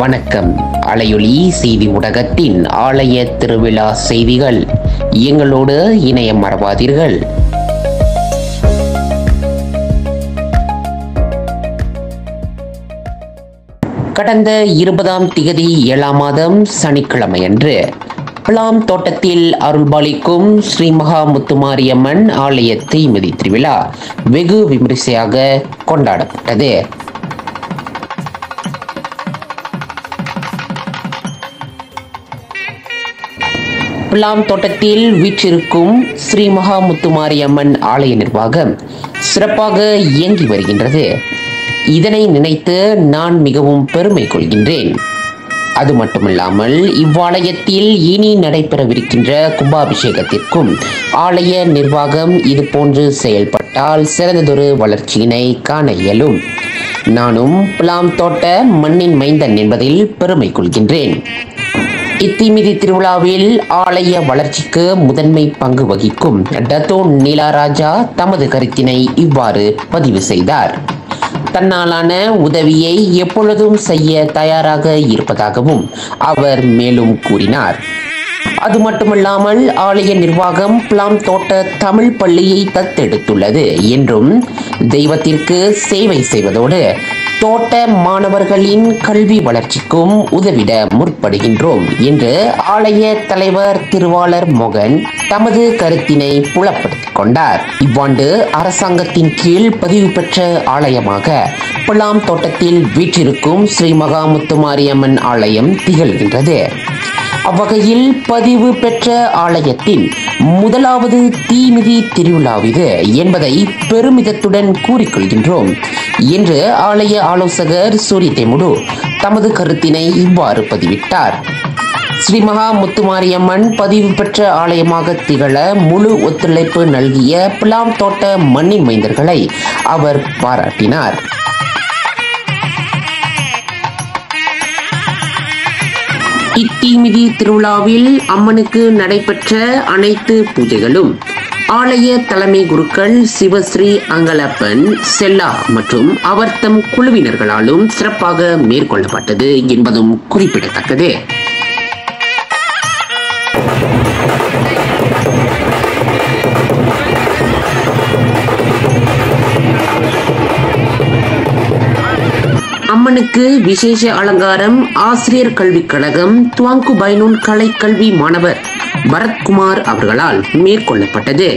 வணக்கம் அலையொலி செய்தி ஊடகத்தின் ஆலய திருவிழா செய்திகள் எங்களோடு இணைய மறவாதீர்கள் கடந்த இருபதாம் திகதி ஏழாம் மாதம் சனிக்கிழமையன்று பிளாம் தோட்டத்தில் அருள்பாலிக்கும் ஸ்ரீ மகா முத்துமாரியம்மன் ஆலய தீமிதி திருவிழா வெகு விமரிசையாக கொண்டாடப்பட்டது பிளாம் தோட்டத்தில் வீற்றிருக்கும் ஸ்ரீ மகா முத்துமாரியம்மன் ஆலய நிர்வாகம் சிறப்பாக இயங்கி வருகின்றது இதனை நினைத்து நான் மிகவும் பெருமை கொள்கின்றேன் அது மட்டுமில்லாமல் இவ்வாலயத்தில் இனி நடைபெறவிருக்கின்ற கும்பாபிஷேகத்திற்கும் ஆலய நிர்வாகம் இது போன்று செயல்பட்டால் சிறந்ததொரு வளர்ச்சியினை காண இயலும் நானும் பிளாம் தோட்ட மண்ணின் மைந்தன் என்பதில் பெருமை கொள்கின்றேன் இத்தீமிதி திருவிழாவில் ஆலய வளர்ச்சிக்கு முதன்மை பங்கு வகிக்கும் டத்தோ நீலாராஜா தமது கருத்தினை இவ்வாறு பதிவு செய்தார் தன்னாலான உதவியை எப்பொழுதும் செய்ய தயாராக இருப்பதாகவும் அவர் மேலும் கூறினார் அது மட்டுமல்லாமல் ஆலய நிர்வாகம் பிளாம் தோட்ட தமிழ் பள்ளியை தத்தெடுத்துள்ளது என்றும் தெய்வத்திற்கு சேவை செய்வதோடு தோட்ட மாணவர்களின் கல்வி வளர்ச்சிக்கும் உதவிட முற்படுகின்றோம் என்று ஆலய தலைவர் திருவாளர் மோகன் தமது கருத்தினை புலப்படுத்திக் கொண்டார் இவ்வாண்டு அரசாங்கத்தின் கீழ் பதிவு பெற்ற ஆலயமாக பிளாம் தோட்டத்தில் வீற்றிருக்கும் ஸ்ரீ மகாமுத்துமாரியம்மன் ஆலயம் திகழ்கின்றது அவ்வகையில் பதிவு பெற்ற ஆலயத்தின் முதலாவது தீமிதி திருவிழாவிது என்பதை பெருமிதத்துடன் கூறிக்கொள்கின்றோம் என்று ஆலய ஆலோசகர் சூரிய தெமுடு தமது கருத்தினை இவ்வாறு பதிவிட்டார் ஸ்ரீ மகா முத்துமாரியம்மன் பதிவு பெற்ற ஆலயமாக திகழ முழு ஒத்துழைப்பு நல்கிய பிலாம் தோட்ட மண்ணின் மைந்தர்களை அவர் பாராட்டினார் இத்தீமிதி திருவிழாவில் அம்மனுக்கு நடைபெற்ற அனைத்து பூஜைகளும் ஆலய தலைமை குருக்கள் சிவஸ்ரீ அங்கலப்பன் செல்லா மற்றும் அவர்தம் குழுவினர்களாலும் சிறப்பாக மேற்கொள்ளப்பட்டது என்பதும் குறிப்பிடத்தக்கது அம்மனுக்கு விசேஷ அலங்காரம் ஆசிரியர் கல்விக் கழகம் துவாங்கு பைனூன் கலை கல்வி மாணவர் பரத்குமார் அவர்களால் மேற்கொள்ளப்பட்டது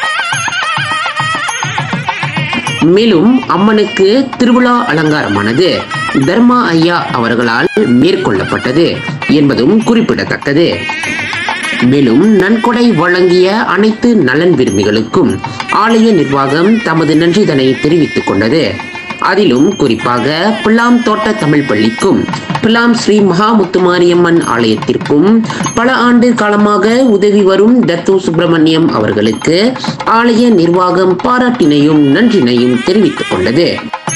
மேலும் அம்மனுக்கு திருவிழா அலங்காரமானது தர்மா ஐயா அவர்களால் மேற்கொள்ளப்பட்டது என்பதும் குறிப்பிடத்தக்கது மேலும் நன்கொடை வழங்கிய அனைத்து நலன் விரும்பிகளுக்கும் ஆலய நிர்வாகம் தமது நன்றிதனை தெரிவித்துக் கொண்டது அதிலும் குறிப்பாக பிள்ளாம் தோட்ட தமிழ் பள்ளிக்கும் பிள்ளாம் ஸ்ரீ மகாமுத்துமாரியம்மன் ஆலயத்திற்கும் பல ஆண்டு காலமாக உதவி வரும் தத்து சுப்பிரமணியம் அவர்களுக்கு ஆலய நிர்வாகம் பாராட்டினையும் நன்றினையும் தெரிவித்துக் கொண்டது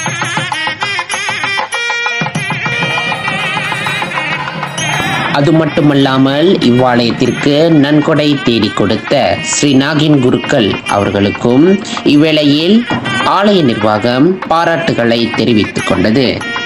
அது மட்டுமல்லாமல் இவ்வாலயத்திற்கு நன்கொடை தேடி கொடுத்த ஸ்ரீ நாகின் குருக்கள் அவர்களுக்கும் இவ்வேளையில் ஆலய நிர்வாகம் பாராட்டுகளை தெரிவித்துக் கொண்டது